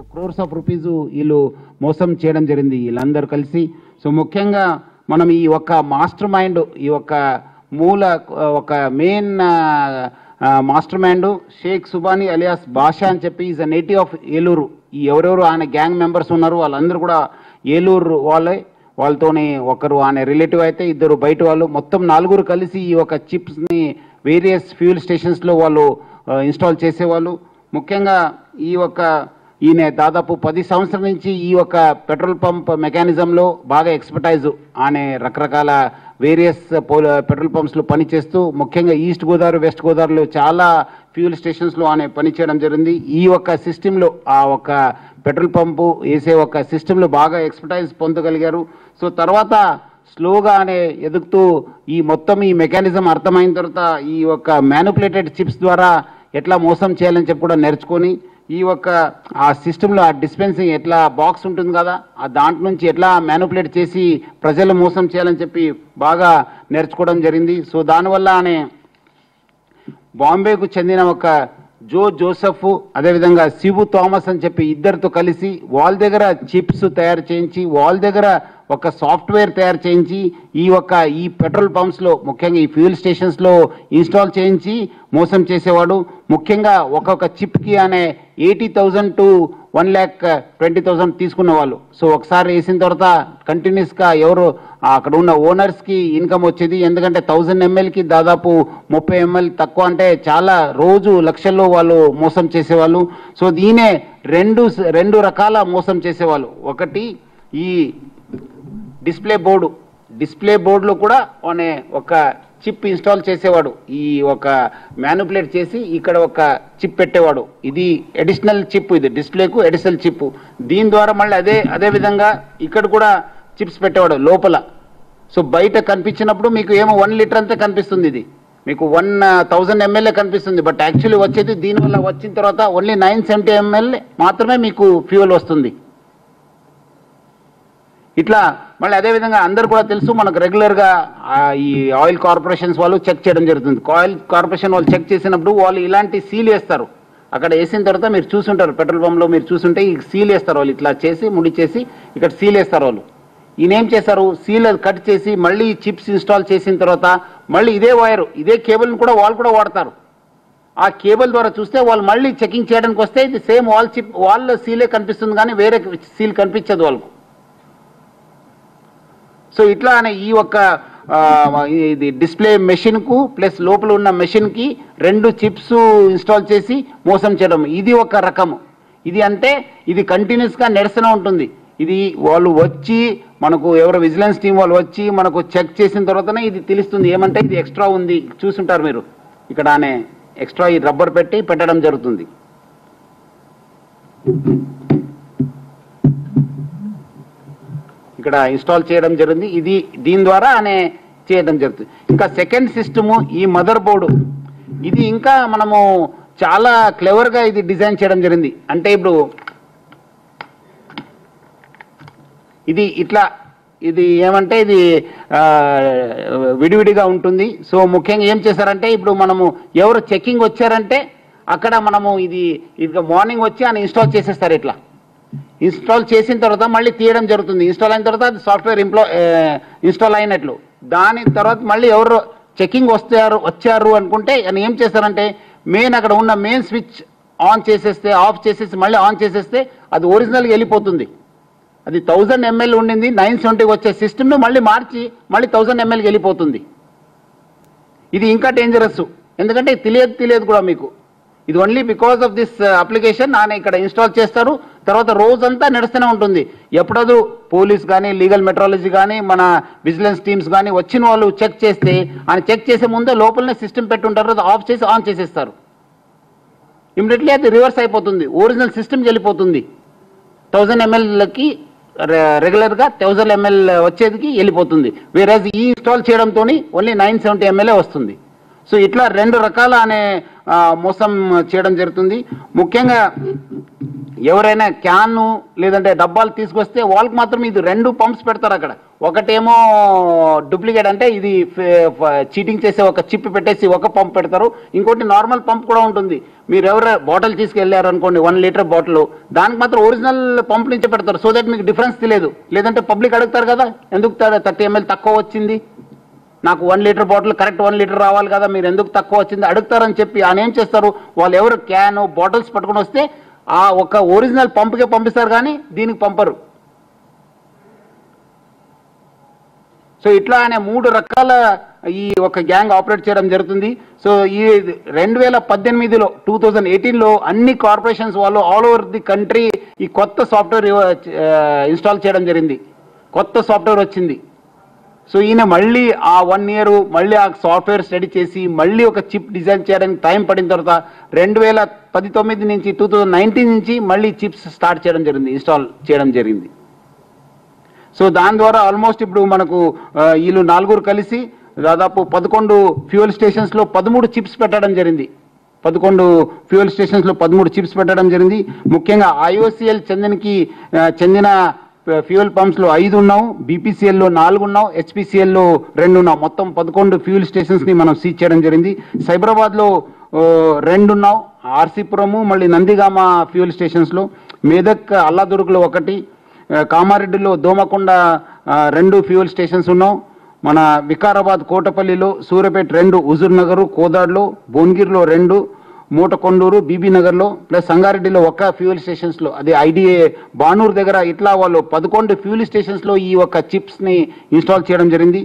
crores of rupees వీళ్ళు మోసం చేయడం జరిగింది వీళ్ళందరూ కలిసి సో ముఖ్యంగా మనం ఈ ఒక్క మాస్టర్ మైండ్ ఈ ఒక్క మూల ఆ, ఒక main mastermind Shaik Subhani alias Basha అని చెప్పి is a native of Eluru ఈ ఎవరెవరు ఆయన గ్యాంగ్ మెంబర్స్ ఉన్నారు వాళ్ళందరూ కూడా ఏలూరు వాళ్ళే వాళ్ళతోని ఒకరు ఆయన రిలేటివ్ అయితే ఇద్దరు బయట వాళ్ళు మొత్తం నలుగురు కలిసి ఈ ఒక చిప్స్ని వేరియస్ ఫ్యూల్ స్టేషన్స్లో వాళ్ళు ఇన్స్టాల్ చేసేవాళ్ళు ముఖ్యంగా ఈ యొక్క ఈయన దాదాపు పది సంవత్సరాల నుంచి ఈ యొక్క పెట్రోల్ పంప్ మెకానిజంలో బాగా ఎక్స్పర్టైజ్ అనే రకరకాల వేరియస్ పెట్రోల్ పంప్స్లో పనిచేస్తూ ముఖ్యంగా ఈస్ట్ గోదావరి వెస్ట్ గోదావరిలో చాలా ఫ్యూల్ స్టేషన్స్లో ఆయన పనిచేయడం జరిగింది ఈ ఒక్క సిస్టంలో ఆ ఒక్క పెట్రోల్ పంపు వేసే ఒక సిస్టంలో బాగా ఎక్స్పర్టైజ్ పొందగలిగారు సో తర్వాత స్లోగా అనే ఎదుగుతూ ఈ మొత్తం ఈ మెకానిజం అర్థమైన తర్వాత ఈ యొక్క మ్యానుపులేటెడ్ చిప్స్ ద్వారా ఎట్లా మోసం చేయాలని చెప్పి కూడా నేర్చుకొని ఈ యొక్క ఆ సిస్టంలో ఆ డిస్పెన్సింగ్ ఎట్లా బాక్స్ ఉంటుంది కదా ఆ దాంట్ నుంచి ఎట్లా మ్యానుపులేట్ చేసి ప్రజలు మోసం చేయాలని చెప్పి బాగా నేర్చుకోవడం జరిగింది సో దానివల్ల అనే బాంబేకు చెందిన ఒక జో జోసెఫ్ అదేవిధంగా శివు థామస్ అని చెప్పి ఇద్దరితో కలిసి వాళ్ళ దగ్గర చిప్స్ తయారు చేయించి వాళ్ళ దగ్గర ఒక సాఫ్ట్వేర్ తయారు చేయించి ఈ యొక్క ఈ పెట్రోల్ పంప్స్లో ముఖ్యంగా ఈ ఫ్యూల్ స్టేషన్స్లో ఇన్స్టాల్ చేయించి మోసం చేసేవాడు ముఖ్యంగా ఒక్కొక్క చిప్కి అనే eighty thousand to one lakh twenty thousand తీసుకున్న వాళ్ళు సో ఒకసారి వేసిన తర్వాత కంటిన్యూస్గా ఎవరు అక్కడ ఉన్న ఓనర్స్కి ఇన్కమ్ వచ్చేది ఎందుకంటే థౌజండ్ ఎంఎల్కి దాదాపు ముప్పై ఎంఎల్ తక్కువ అంటే చాలా రోజు లక్షల్లో వాళ్ళు మోసం చేసేవాళ్ళు సో దీనే రెండు రెండు రకాల మోసం చేసేవాళ్ళు ఒకటి ఈ డిస్ప్లే బోర్డు డిస్ప్లే బోర్డులో కూడా అనే ఒక చిప్ ఇన్స్టాల్ చేసేవాడు ఈ ఒక మ్యానుపులేట్ చేసి ఇక్కడ ఒక చిప్ పెట్టేవాడు ఇది అడిషనల్ చిప్ ఇది డిస్ప్లేకు అడిషనల్ చిప్ దీని ద్వారా మళ్ళీ అదే అదే విధంగా ఇక్కడ కూడా చిప్స్ పెట్టేవాడు లోపల సో బయట కనిపించినప్పుడు మీకు ఏమో వన్ లీటర్ అంతే కనిపిస్తుంది ఇది మీకు వన్ థౌజండ్ ఎంఎల్ఏ కనిపిస్తుంది బట్ యాక్చువల్లీ వచ్చేది దీనివల్ల వచ్చిన తర్వాత ఓన్లీ నైన్ సెవెంటీ ఎంఎల్ మాత్రమే మీకు ఫ్యూయల్ వస్తుంది ఇట్లా మళ్ళీ అదే విధంగా అందరు కూడా తెలుసు మనకు రెగ్యులర్గా ఈ ఆయిల్ కార్పొరేషన్స్ వాళ్ళు చెక్ చేయడం జరుగుతుంది ఆయిల్ కార్పొరేషన్ వాళ్ళు చెక్ చేసినప్పుడు వాళ్ళు ఇలాంటి సీల్ వేస్తారు అక్కడ వేసిన తర్వాత మీరు చూసుంటారు పెట్రోల్ పంప్లో మీరు చూసుంటే ఈ సీల్ వేస్తారు వాళ్ళు ఇట్లా చేసి ముడి చేసి ఇక్కడ సీల్ వేస్తారు వాళ్ళు ఈయన ఏం చేశారు సీల్ అది కట్ చేసి మళ్ళీ చిప్స్ ఇన్స్టాల్ చేసిన తర్వాత మళ్ళీ ఇదే వైర్ ఇదే కేబుల్ని కూడా వాళ్ళు కూడా వాడతారు ఆ కేబుల్ ద్వారా చూస్తే వాళ్ళు మళ్ళీ చెకింగ్ చేయడానికి వస్తే ఇది సేమ్ వాల్ చిప్ వాళ్ళ సీలే కనిపిస్తుంది కానీ వేరే సీల్ కనిపించదు వాళ్ళకు సో ఇట్లా అనే ఈ ఒక్క ఆ, ఇది డిస్ప్లే మెషిన్కు ప్లస్ లోపల ఉన్న మెషిన్కి రెండు చిప్స్ ఇన్స్టాల్ చేసి మోసం చేయడం ఇది ఒక రకము ఇది అంటే ఇది కంటిన్యూస్గా నడుస్తూనే ఉంటుంది ఇది వాళ్ళు వచ్చి మనకు ఎవరు విజిలెన్స్ టీం వాళ్ళు వచ్చి మనకు చెక్ చేసిన తర్వాతనే ఇది తెలుస్తుంది ఏమంటే ఇది ఎక్స్ట్రా ఉంది చూసుంటారు మీరు ఇక్కడ అనే ఎక్స్ట్రా ఈ రబ్బర్ పెట్టి పెట్టడం జరుగుతుంది ఇక్కడ ఇన్స్టాల్ చేయడం జరిగింది ఇది దీని ద్వారా అనే చేయడం జరుగుతుంది ఇంకా సెకండ్ సిస్టము ఈ మదర్ బోర్డు ఇది ఇంకా మనము చాలా క్లెవర్గా ఇది డిజైన్ చేయడం జరిగింది అంటే ఇప్పుడు ఇది ఇట్లా ఇది ఏమంటే ఇది ఆ, విడివిడిగా ఉంటుంది సో ముఖ్యంగా ఏం చేశారంటే ఇప్పుడు మనము ఎవరు చెక్కింగ్ వచ్చారంటే అక్కడ మనము ఇది ఇది మార్నింగ్ వచ్చి ఆయన ఇన్స్టాల్ చేసేస్తారు ఇట్లా ఇన్స్టాల్ చేసిన తర్వాత మళ్ళీ తీయడం జరుగుతుంది ఇన్స్టాల్ అయిన తర్వాత అది సాఫ్ట్వేర్ ఇంప్లో ఇన్స్టాల్ అయినట్లు దాని తర్వాత మళ్ళీ ఎవరు చెకింగ్ వస్తారు వచ్చారు అనుకుంటే ఆయన ఏం చేస్తారంటే మెయిన్ అక్కడ ఉన్న మెయిన్ స్విచ్ ఆన్ చేసేస్తే ఆఫ్ చేసేసి మళ్ళీ ఆన్ చేసేస్తే అది ఒరిజినల్గా వెళ్ళిపోతుంది అది థౌజండ్ ఎంఎల్ ఉండింది నైన్ సెవెంటీకి వచ్చే సిస్టమ్ను మళ్ళీ మార్చి మళ్ళీ థౌజండ్ ఎంఎల్కి వెళ్ళిపోతుంది ఇది ఇంకా డేంజరస్ ఎందుకంటే ఇది తెలియదు తెలియదు కూడా మీకు ఇది only because of this application ఆయన ఇక్కడ ఇన్స్టాల్ చేస్తారు తర్వాత రోజంతా నడుస్తూనే ఉంటుంది ఎప్పుడదు పోలీస్ కానీ లీగల్ మెట్రాలజీ కానీ మన విజిలెన్స్ టీమ్స్ కానీ వచ్చిన వాళ్ళు చెక్ చేస్తే ఆయన చెక్ చేసే ముందే లోపలనే సిస్టమ్ పెట్టుంటారు అది ఆఫ్ చేసి ఆన్ చేసేస్తారు ఇమ్మీడియట్లీ అది రివర్స్ అయిపోతుంది ఒరిజినల్ సిస్టమ్ వెళ్ళిపోతుంది థౌజండ్ ఎంఎల్కి రెగ్యులర్గా థౌజండ్ ఎంఎల్ వచ్చేదికి వెళ్ళిపోతుంది వేరేజ్ ఈ ఇన్స్టాల్ చేయడంతో ఓన్లీ నైన్ సెవెంటీ ఎంఎల్ఏ వస్తుంది సో ఇట్లా రెండు రకాల అనే ఆ, మోసం చేయడం జరుగుతుంది ముఖ్యంగా ఎవరైనా క్యాను లేదంటే డబ్బాలు తీసుకొస్తే వాళ్ళకి మాత్రం ఇది రెండు పంప్స్ పెడతారు అక్కడ ఒకటేమో డూప్లికేట్ అంటే ఇది చీటింగ్ చేసే ఒక చిప్ పెట్టేసి ఒక పంప్ పెడతారు ఇంకోటి నార్మల్ పంప్ కూడా ఉంటుంది మీరు ఎవరు బాటిల్ తీసుకెళ్లారు అనుకోండి వన్ లీటర్ బాటిల్ దానికి మాత్రం ఒరిజినల్ పంప్ నుంచి పెడతారు సో దట్ మీకు డిఫరెన్స్ తెలియదు లేదంటే పబ్లిక్ అడుగుతారు కదా ఎందుకు థర్టీ ఎంఎల్ తక్కువ వచ్చింది నాకు one litre bottle correct one litre రావాలి కదా మీరు ఎందుకు తక్కువ వచ్చింది అడుగుతారని చెప్పి ఆయన ఏం చేస్తారు వాళ్ళు ఎవరు క్యాన్ బాటిల్స్ పట్టుకొని వస్తే ఆ ఒక ఒరిజినల్ పంప్కే పంపిస్తారు కానీ దీనికి పంపరు సో ఇట్లా అనే మూడు రకాల ఈ ఒక గ్యాంగ్ ఆపరేట్ చేయడం జరుగుతుంది సో ఈ రెండు వేల పద్దెనిమిదిలో టూ థౌజండ్ ఎయిటీన్లో అన్ని కార్పొరేషన్స్ వాళ్ళు ఆల్ ఓవర్ ది కంట్రీ ఈ కొత్త సాఫ్ట్వేర్ ఇన్స్టాల్ చేయడం జరిగింది కొత్త సాఫ్ట్వేర్ వచ్చింది సో ఈయన మళ్ళీ ఆ వన్ ఇయర్ మళ్ళీ ఆ సాఫ్ట్వేర్ స్టడీ చేసి మళ్ళీ ఒక చిప్ డిజైన్ చేయడానికి టైం పడిన తర్వాత రెండు వేల పది తొమ్మిది నుంచి టూ థౌజండ్ నైన్టీన్ నుంచి మళ్ళీ చిప్స్ స్టార్ట్ చేయడం జరిగింది ఇన్స్టాల్ చేయడం జరిగింది సో దాని ద్వారా ఆల్మోస్ట్ ఇప్పుడు మనకు ఆ, వీళ్ళు నలుగురు కలిసి దాదాపు పదకొండు ఫ్యూయల్ స్టేషన్స్లో పదమూడు చిప్స్ పెట్టడం జరిగింది పదకొండు ఫ్యూయల్ స్టేషన్స్లో పదమూడు చిప్స్ పెట్టడం జరిగింది ముఖ్యంగా ఐఓసిఎల్ చెందినకి ఆ, చెందిన ఫ్యూయల్ పంప్స్లో ఐదు ఉన్నాం బీపీసీఎల్లో నాలుగు ఉన్నాం హెచ్పిసిఎల్లో రెండు ఉన్నాం మొత్తం పదకొండు ఫ్యూయల్ స్టేషన్స్ని మనం సీజ్ చేయడం జరిగింది సైబరాబాద్లో ఆ, రెండు ఉన్నాం ఆర్సీపురము మళ్ళీ నందిగామ ఫ్యూయల్ స్టేషన్స్లో మేదక్ అల్లాదుర్గ్లో ఒకటి ఆ, కామారెడ్డిలో దోమకొండ ఆ, రెండు ఫ్యూయల్ స్టేషన్స్ ఉన్నాం మన వికారాబాద్ కోటపల్లిలో సూర్యాపేట రెండు హుజూర్ నగరు కోదాడ్లో భువనగిరిలో రెండు మూటకొండూరు బీబీ నగర్లో ప్లస్ సంగారెడ్డిలో ఒక్క ఫ్యూయల్ స్టేషన్స్లో అది ఐడిఏ బానూరు దగ్గర ఇట్లా వాళ్ళు పదకొండు ఫ్యూయల్ స్టేషన్స్లో ఈ ఒక్క చిప్స్ని ఇన్స్టాల్ చేయడం జరిగింది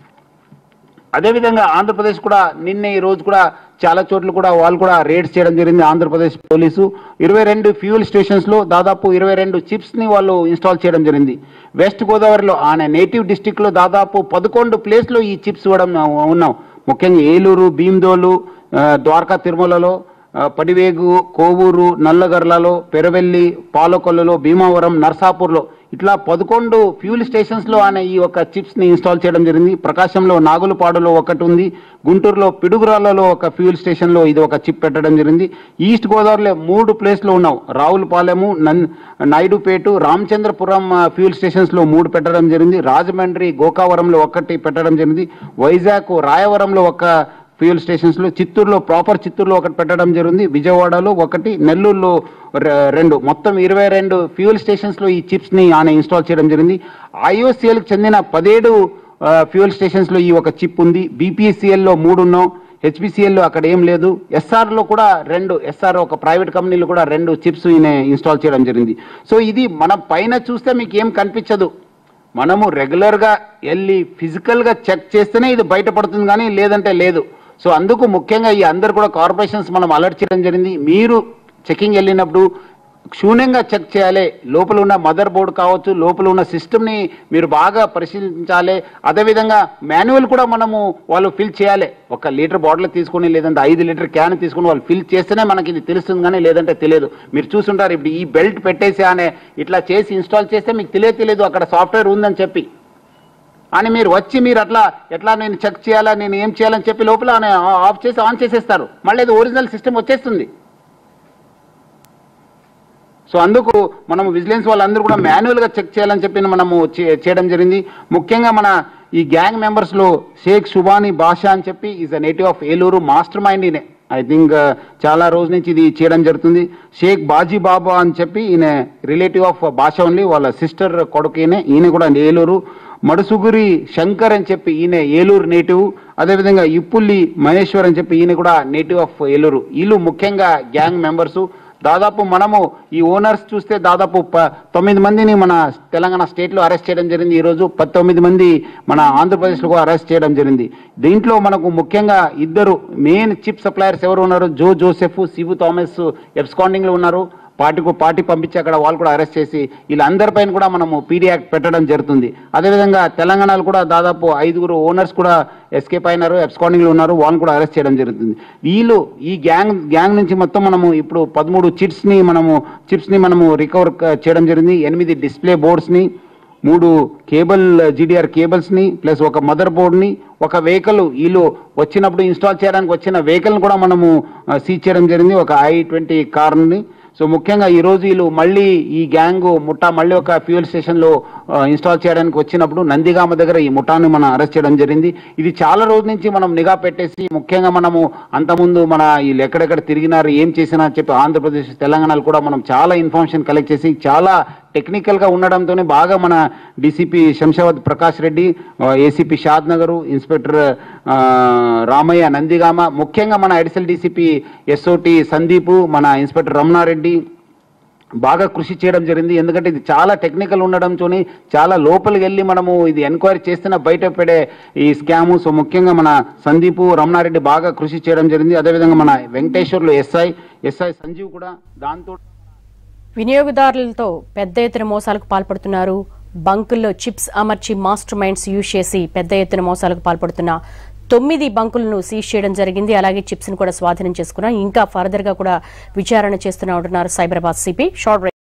అదేవిధంగా ఆంధ్రప్రదేశ్ కూడా నిన్న ఈ రోజు కూడా చాలా చోట్ల కూడా వాళ్ళు కూడా రేడ్స్ చేయడం జరిగింది ఆంధ్రప్రదేశ్ పోలీసు ఇరవై రెండు ఫ్యూయల్ స్టేషన్స్లో దాదాపు ఇరవై రెండు చిప్స్ని వాళ్ళు ఇన్స్టాల్ చేయడం జరిగింది వెస్ట్ గోదావరిలో ఆయన నేటివ్ డిస్టిక్లో దాదాపు పదకొండు ప్లేస్లో ఈ చిప్స్ ఇవ్వడం ఉన్నాం ముఖ్యంగా ఏలూరు భీమ్దోలు ఆ, ద్వారకా తిరుమలలో ఆ, పడివేగు కోవూరు నల్లగర్లలో పెరవెల్లి పాలకొల్లులో భీమావరం నర్సాపూర్లో ఇట్లా పదకొండు ఫ్యూల్ స్టేషన్స్లో ఆయన ఈ ఒక చిప్స్ని ఇన్స్టాల్ చేయడం జరిగింది ప్రకాశంలో నాగులపాడులో ఒకటి ఉంది గుంటూరులో పిడుగురాళ్లలో ఒక ఫ్యూల్ స్టేషన్లో ఇది ఒక చిప్ పెట్టడం జరిగింది ఈస్ట్ గోదావరిలో మూడు ప్లేస్లో ఉన్నాం రావులపాలెము నన్ నాయుడుపేట రామచంద్రపురం ఆ, ఫ్యూల్ స్టేషన్స్లో మూడు పెట్టడం జరిగింది రాజమండ్రి గోకావరంలో ఒకటి పెట్టడం జరిగింది వైజాగ్ రాయవరంలో ఒక ఫ్యూయల్ స్టేషన్స్లో చిత్తూరులో ప్రాపర్ చిత్తూరులో ఒకటి పెట్టడం జరిగింది విజయవాడలో ఒకటి నెల్లూరులో రె- రెండు మొత్తం ఇరవై రెండు ఫ్యూయల్ స్టేషన్స్లో ఈ చిప్స్ని ఆయన ఇన్స్టాల్ చేయడం జరిగింది ఐఓసిఎల్కి చెందిన పదిహేడు ఆ, ఫ్యూయల్ స్టేషన్స్లో ఈ ఒక చిప్ ఉంది బీపీసీఎల్లో మూడు ఉన్నాం హెచ్పిసిఎల్లో అక్కడ ఏం లేదు ఎస్ఆర్లో కూడా రెండు ఎస్ఆర్ ఒక ప్రైవేట్ కంపెనీలు కూడా రెండు చిప్స్ ఈయన ఇన్స్టాల్ చేయడం జరిగింది సో ఇది మన పైన చూస్తే మీకు ఏం కనిపించదు మనము రెగ్యులర్గా వెళ్ళి ఫిజికల్గా చెక్ చేస్తేనే ఇది బయటపడుతుంది కానీ లేదంటే లేదు సో అందుకు ముఖ్యంగా ఈ అందరు కూడా కార్పొరేషన్స్ మనం అలర్ట్ చేయడం జరిగింది మీరు చెకింగ్ వెళ్ళినప్పుడు క్షుణ్ణంగా చెక్ చేయాలి లోపల ఉన్న మదర్ బోర్డు కావచ్చు లోపల ఉన్న సిస్టమ్ని మీరు బాగా పరిశీలించాలి అదేవిధంగా మాన్యువల్ కూడా మనము వాళ్ళు ఫిల్ చేయాలి ఒక లీటర్ బాటిల్ తీసుకొని లేదంటే ఐదు లీటర్ క్యాన్ తీసుకొని వాళ్ళు ఫిల్ చేస్తేనే మనకి ఇది తెలుస్తుంది కానీ లేదంటే తెలియదు మీరు చూసుంటారు ఇప్పుడు ఈ బెల్ట్ పెట్టేసి అనే ఇట్లా చేసి ఇన్స్టాల్ చేస్తే మీకు తెలియదు తెలియదు అక్కడ సాఫ్ట్వేర్ ఉందని చెప్పి అని మీరు వచ్చి మీరు అట్లా ఎట్లా నేను చెక్ చేయాలా నేను ఏం చేయాలని చెప్పి లోపల ఆయన ఆఫ్ చేసి ఆన్ చేసేస్తారు మళ్ళీ అది ఒరిజినల్ సిస్టమ్ వచ్చేస్తుంది సో అందుకు మనం విజిలెన్స్ వాళ్ళందరూ కూడా మాన్యువల్గా చెక్ చేయాలని చెప్పి మనము చే- చేయడం జరిగింది ముఖ్యంగా మన ఈ గ్యాంగ్ మెంబర్స్లో షేక్ సుబాని బాషా అని చెప్పి is a native of Eluru mastermind ఈయనే ఐ థింక్ చాలా రోజు నుంచి ఇది చేయడం జరుగుతుంది షేక్ బాజీ బాబా అని చెప్పి ఈయన రిలేటివ్ ఆఫ్ బాషా ఓన్లీ వాళ్ళ సిస్టర్ కొడుకు ఈయన ఈయన కూడా ఏలూరు మడుసుగురి శంకర్ అని చెప్పి ఈయన ఏలూరు నేటివ్ అదేవిధంగా ఇప్పుల్లి మహేశ్వర్ అని చెప్పి ఈయన కూడా నేటివ్ ఆఫ్ ఏలూరు వీళ్ళు ముఖ్యంగా గ్యాంగ్ మెంబర్సు దాదాపు మనము ఈ ఓనర్స్ చూస్తే దాదాపు ప- తొమ్మిది మందిని మన తెలంగాణ స్టేట్లో అరెస్ట్ చేయడం జరిగింది ఈరోజు పంతొమ్మిది మంది మన ఆంధ్రప్రదేశ్లో కూడా అరెస్ట్ చేయడం జరిగింది దీంట్లో మనకు ముఖ్యంగా ఇద్దరు మెయిన్ చిప్ సప్లయర్స్ ఎవరు ఉన్నారు జో జోసెఫ్ సిబు థామస్ ఎబ్స్కాండింగ్లో ఉన్నారు పార్టీకు పార్టీ పంపించి అక్కడ వాళ్ళు కూడా అరెస్ట్ చేసి వీళ్ళందరిపైన కూడా మనము పీడీ యాక్ట్ పెట్టడం జరుగుతుంది అదేవిధంగా తెలంగాణలో కూడా దాదాపు ఐదుగురు ఓనర్స్ కూడా ఎస్కేప్ అయినారు ఎబ్స్కాండింగ్లో ఉన్నారు వాళ్ళని కూడా అరెస్ట్ చేయడం జరుగుతుంది వీళ్ళు ఈ గ్యాంగ్ గ్యాంగ్ నుంచి మొత్తం మనము ఇప్పుడు పదమూడు చిప్స్ని మనము చిప్స్ని మనము రికవర్ చేయడం జరిగింది ఎనిమిది డిస్ప్లే బోర్డ్స్ని మూడు కేబుల్ జీడిఆర్ కేబుల్స్ని ప్లస్ ఒక మదర్ బోర్డ్ని ఒక వెహికల్ వీళ్ళు వచ్చినప్పుడు ఇన్స్టాల్ చేయడానికి వచ్చిన వెహికల్ని కూడా మనము సీజ్ చేయడం జరిగింది ఒక ఐ ట్వంటీ కార్ని సో ముఖ్యంగా ఈ రోజు వీళ్ళు మళ్ళీ ఈ గ్యాంగ్ ముఠా మళ్ళీ ఒక ఫ్యూయల్ స్టేషన్ లో ఇన్స్టాల్ చేయడానికి వచ్చినప్పుడు నందిగామ దగ్గర ఈ ముఠాను మనం అరెస్ట్ చేయడం జరిగింది ఇది చాలా రోజుల నుంచి మనం నిఘా పెట్టేసి ముఖ్యంగా మనము అంతకుముందు మన వీళ్ళు ఎక్కడెక్కడ తిరిగినారు ఏం చేసినా అని చెప్పి ఆంధ్రప్రదేశ్ తెలంగాణలో కూడా మనం చాలా ఇన్ఫర్మేషన్ కలెక్ట్ చేసి చాలా టెక్నికల్ గా ఉండడంతోనే బాగా మన DCP Shamshabad Prakash Reddy ACP Shadnagar inspector ఆ, రామయ్య నందిగామ ముఖ్యంగా మన అడిషనల్ డీసీపీ ఎస్ఓటి సందీప్ మన ఇన్స్పెక్టర్ రమణారెడ్డి బాగా కృషి చేయడం జరిగింది ఎందుకంటే ఇది చాలా టెక్నికల్ ఉండడంతో చాలా లోపలికి వెళ్ళి మనము ఇది ఎంక్వైరీ చేస్తున్న బయట పడే ఈ స్కాము సో ముఖ్యంగా మన సందీప్ రమణారెడ్డి బాగా కృషి చేయడం జరిగింది అదేవిధంగా మన వెంకటేశ్వర్లు ఎస్ఐ ఎస్ఐ సంజీవ్ కూడా దాంతో వినియోగదారులతో పెద్ద ఎత్తున మోసాలకు పాల్పడుతున్నారు బంకుల్లో చిప్స్ అమర్చి మాస్టర్ మైండ్స్ యూజ్ చేసి పెద్ద ఎత్తున మోసాలకు పాల్పడుతున్న తొమ్మిది బంకులను సీజ్ చేయడం జరిగింది అలాగే చిప్స్ ను కూడా స్వాధీనం చేసుకున్నాం ఇంకా ఫర్దర్ గా కూడా విచారణ చేస్తున్నా ఉంటున్నారు సైబరాబాద్ సిపి షార్ట్